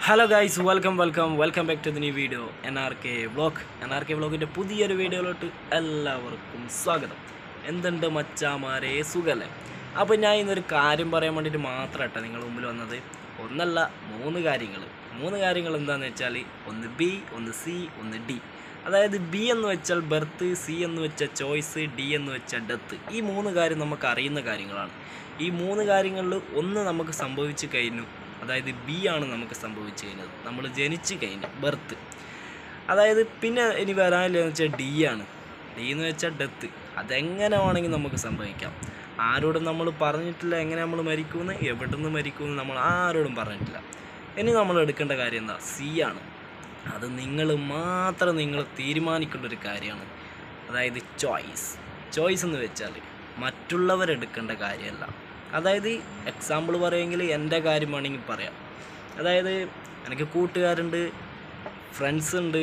hello guys welcome welcome welcome back to the new video N R K vlog N R K വ്ളോഗിൻ്റെ പുതിയൊരു വീഡിയോയിലോട്ട് എല്ലാവർക്കും സ്വാഗതം എന്തുണ്ട് മച്ചാമാരെ സുഖല്ലേ അപ്പോൾ ഞാൻ ഇന്നൊരു കാര്യം പറയാൻ വേണ്ടിയിട്ട് മാത്രമായിട്ടാണ് നിങ്ങൾ മുമ്പിൽ വന്നത് ഒന്നല്ല മൂന്ന് കാര്യങ്ങൾ മൂന്ന് കാര്യങ്ങൾ എന്താണെന്ന് വെച്ചാൽ ഒന്ന് ബി ഒന്ന് സി ഒന്ന് ഡി അതായത് ബി എന്ന് വെച്ചാൽ ബർത്ത് സി എന്ന് വെച്ചാൽ ചോയ്സ് ഡി എന്ന് വെച്ചാൽ ഡെത്ത് ഈ മൂന്ന് കാര്യം നമുക്ക് അറിയുന്ന കാര്യങ്ങളാണ് ഈ മൂന്ന് കാര്യങ്ങളിൽ ഒന്ന് നമുക്ക് സംഭവിച്ചു കഴിഞ്ഞു അതായത് ബി ആണ് നമുക്ക് സംഭവിച്ചു കഴിഞ്ഞത് നമ്മൾ ജനിച്ചു കഴിഞ്ഞു ബർത്ത് അതായത് പിന്നെ ഇനി വരാനില്ലെന്ന് വെച്ചാൽ ഡി ആണ് ഡി എന്ന് വെച്ചാൽ ഡെത്ത് അതെങ്ങനെ വേണമെങ്കിൽ നമുക്ക് സംഭവിക്കാം ആരോടും നമ്മൾ പറഞ്ഞിട്ടില്ല എങ്ങനെ നമ്മൾ മരിക്കുമെന്ന് എവിടെ നിന്ന് മരിക്കുമെന്ന് നമ്മൾ ആരോടും പറഞ്ഞിട്ടില്ല ഇനി നമ്മൾ എടുക്കേണ്ട കാര്യം എന്താ സി ആണ് അത് നിങ്ങൾ മാത്രം നിങ്ങൾ തീരുമാനിക്കേണ്ട ഒരു കാര്യമാണ് അതായത് ചോയ്സ് ചോയ്സ് എന്ന് വെച്ചാൽ മറ്റുള്ളവരെടുക്കേണ്ട കാര്യമല്ല അതായത് എക്സാമ്പിൾ പറയുമെങ്കിൽ എൻ്റെ കാര്യം വേണമെങ്കിൽ പറയാം അതായത് എനിക്ക് കൂട്ടുകാരുണ്ട് ഫ്രണ്ട്സ് ഉണ്ട്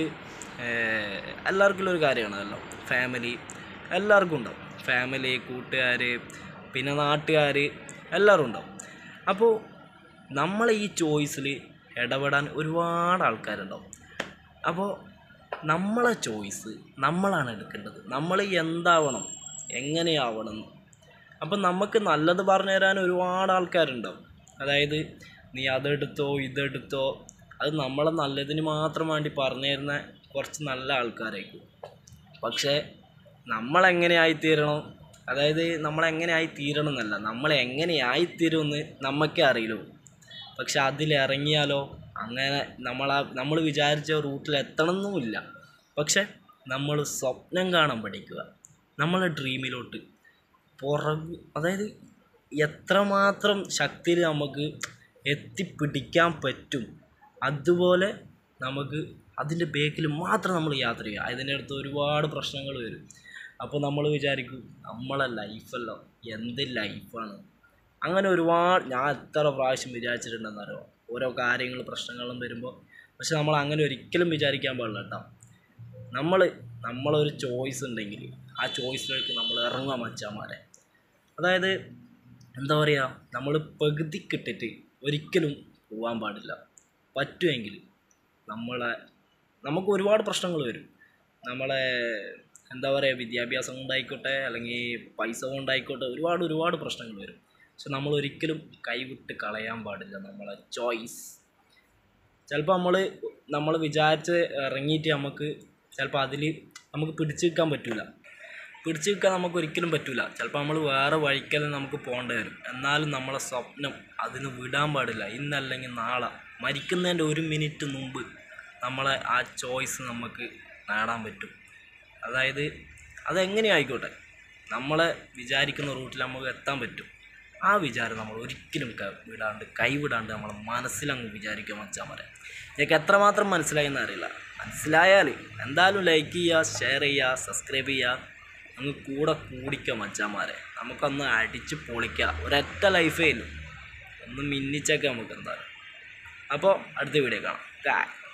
ഏർ എല്ലാവർക്കും ഒരു കാര്യമാണല്ലോ ഫാമിലി എല്ലാവർക്കും ഉണ്ടാവും ഫാമിലി കൂട്ടുകാർ പിന്നെ നാട്ടുകാർ എല്ലാവരും ഉണ്ടാവും അപ്പോൾ നമ്മളെ ഈ ചോയ്സിൽ ഇടപെടാൻ ഒരുപാട് ആൾക്കാരുണ്ടാവും അപ്പോൾ നമ്മളെ ചോയ്സ് നമ്മളാണ് എടുക്കേണ്ടത് നമ്മൾ എന്താവണം എങ്ങനെയാവണം അപ്പം നമുക്ക് നല്ലത് പറഞ്ഞു തരാൻ ഒരുപാട് ആൾക്കാരുണ്ടാവും അതായത് നീ അതെടുത്തോ ഇതെടുത്തോ അത് നമ്മളെ നല്ലതിന് മാത്രം വേണ്ടി പറഞ്ഞു തരുന്ന കുറച്ച് നല്ല ആൾക്കാരായിരിക്കും പക്ഷേ നമ്മളെങ്ങനെയായിത്തീരണം അതായത് നമ്മളെങ്ങനെയായി തീരണം എന്നല്ല നമ്മൾ എങ്ങനെയായിത്തീരുമെന്ന് നമുക്കേ അറിയുള്ളൂ പക്ഷെ അതിലിറങ്ങിയാലോ അങ്ങനെ നമ്മളാ നമ്മൾ വിചാരിച്ച റൂട്ടിൽ എത്തണമെന്നുമില്ല പക്ഷെ നമ്മൾ സ്വപ്നം കാണാൻ പഠിക്കുക നമ്മളെ ഡ്രീമിലോട്ട് പുറകു അതായത് എത്രമാത്രം ശക്തിയിൽ നമുക്ക് എത്തിപ്പിടിക്കാൻ പറ്റും അതുപോലെ നമുക്ക് അതിൻ്റെ ബേക്കിൽ മാത്രം നമ്മൾ യാത്ര ചെയ്യുക അതിൻ്റെ അടുത്ത് ഒരുപാട് പ്രശ്നങ്ങൾ വരും അപ്പോൾ നമ്മൾ വിചാരിക്കും നമ്മളെ ലൈഫല്ലോ എന്ത് ലൈഫാണ് അങ്ങനെ ഒരുപാട് ഞാൻ എത്ര പ്രാവശ്യം വിചാരിച്ചിട്ടുണ്ടെന്നറിയോ ഓരോ കാര്യങ്ങൾ പ്രശ്നങ്ങളും വരുമ്പോൾ പക്ഷെ നമ്മൾ അങ്ങനെ ഒരിക്കലും വിചാരിക്കാൻ പാടില്ല കേട്ടോ നമ്മൾ നമ്മളൊരു ചോയ്സ് ഉണ്ടെങ്കിൽ ആ ചോയ്സിലേക്ക് നമ്മൾ ഇറങ്ങാൻ മച്ചാമാരെ അതായത് എന്താ പറയുക നമ്മൾ പകുതിക്കിട്ടിട്ട് ഒരിക്കലും പോകാൻ പാടില്ല പറ്റുമെങ്കിൽ നമ്മളെ നമുക്ക് ഒരുപാട് പ്രശ്നങ്ങൾ വരും നമ്മളെ എന്താ പറയുക വിദ്യാഭ്യാസം കൊണ്ടായിക്കോട്ടെ അല്ലെങ്കിൽ പൈസ കൊണ്ടായിക്കോട്ടെ ഒരുപാട് ഒരുപാട് പ്രശ്നങ്ങൾ വരും പക്ഷെ നമ്മൾ ഒരിക്കലും കൈവിട്ട് കളയാൻ പാടില്ല നമ്മളെ ചോയ്സ് ചിലപ്പോൾ നമ്മൾ നമ്മൾ വിചാരിച്ച് ഇറങ്ങിയിട്ട് നമുക്ക് ചിലപ്പോൾ അതിൽ നമുക്ക് പിടിച്ചു നിൽക്കാൻ പറ്റില്ല പിടിച്ചു നിൽക്കാൻ നമുക്ക് ഒരിക്കലും പറ്റില്ല ചിലപ്പോൾ നമ്മൾ വേറെ വഴിക്കെല്ലാം നമുക്ക് പോകേണ്ടി വരും എന്നാലും നമ്മളെ സ്വപ്നം അതിന് വിടാൻ പാടില്ല ഇന്നല്ലെങ്കിൽ നാളെ മരിക്കുന്നതിൻ്റെ ഒരു മിനിറ്റ് മുമ്പ് നമ്മളെ ആ ചോയ്സ് നമുക്ക് നേടാൻ പറ്റും അതായത് അതെങ്ങനെ ആയിക്കോട്ടെ നമ്മളെ വിചാരിക്കുന്ന റൂട്ടിൽ നമുക്ക് എത്താൻ പറ്റും ആ വിചാരം നമ്മൾ ഒരിക്കലും ക വിടാണ്ട് കൈവിടാണ്ട് നമ്മളെ മനസ്സിലങ്ങ് വിചാരിക്കാൻ വെച്ചാൽ മതി എനിക്ക് എത്രമാത്രം മനസ്സിലായി എന്നറിയില്ല മനസ്സിലായാൽ എന്തായാലും ലൈക്ക് ചെയ്യുക ഷെയർ ചെയ്യുക സബ്സ്ക്രൈബ് ചെയ്യുക അങ്ങ് കൂടെ കൂടിക്കുക മച്ചാമാരെ നമുക്കൊന്ന് അടിച്ച് പൊളിക്കുക ഒരൊറ്റ ലൈഫേ ഇല്ല ഒന്ന് മിന്നിച്ചൊക്കെ നമുക്ക് എന്തായാലും അപ്പോൾ അടുത്ത വീഡിയോ കാണാം ബൈ